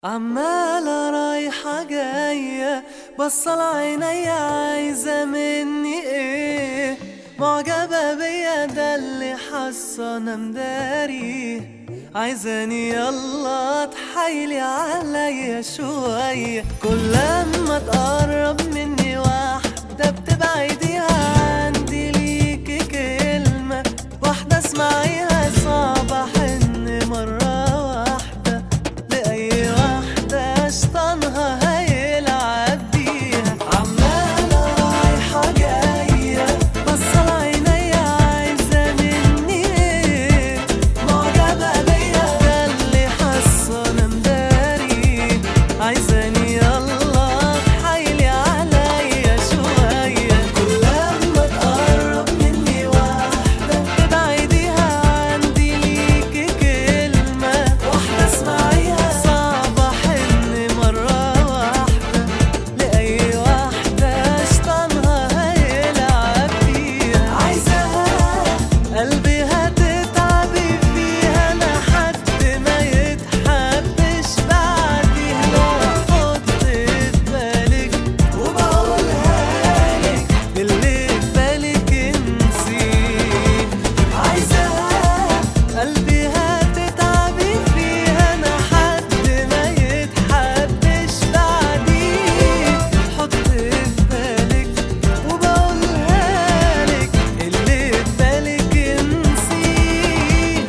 عمالة رايحة جاية بصل عينيا عايزة مني ايه معجبة بيا ده اللي حاسة انا مداري عايزاني يلا تحايلي عليا شوية كل لما تقرب مني واحدة بتبعديها عندي ليكي كلمة واحدة اسمعيها صعبة حن مرة واحدة لأي واحدة شطانها هيلعب بيها عمالة رايحة جاية بصل عينيا عايزة مني ايه معجبة بيا ده اللي حاسة انا مداري عايزاني يلا تحايلي عليا شوية كل لما تقرب مني واحدة تبعديها عندي ليكي كلمة واحدة اسمعيها صعبة حن مرة واحدة لأي واحدة شطانها هيلعب فيها عايزاها قلبي هتتعبي فيها لحد ما يتحبش بعديها لو حط في بالك وبقولها لك اللي في بالك انسيه عايزاها قلبي هتتعبي فيها لحد ما يتحبش بعديه حط في بالك وبقولها لك اللي في بالك انسيه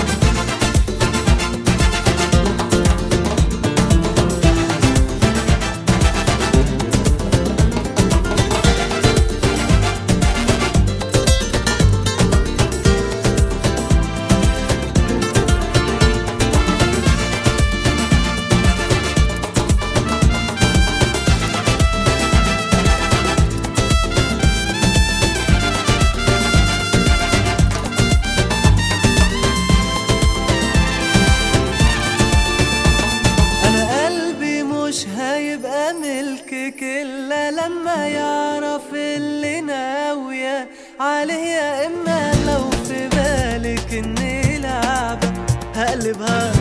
انا قلبي مش هيبقى ملكك الا لما يعرف اللي ناوية عليه يا اما لو في بالك اني لعبة هقلبها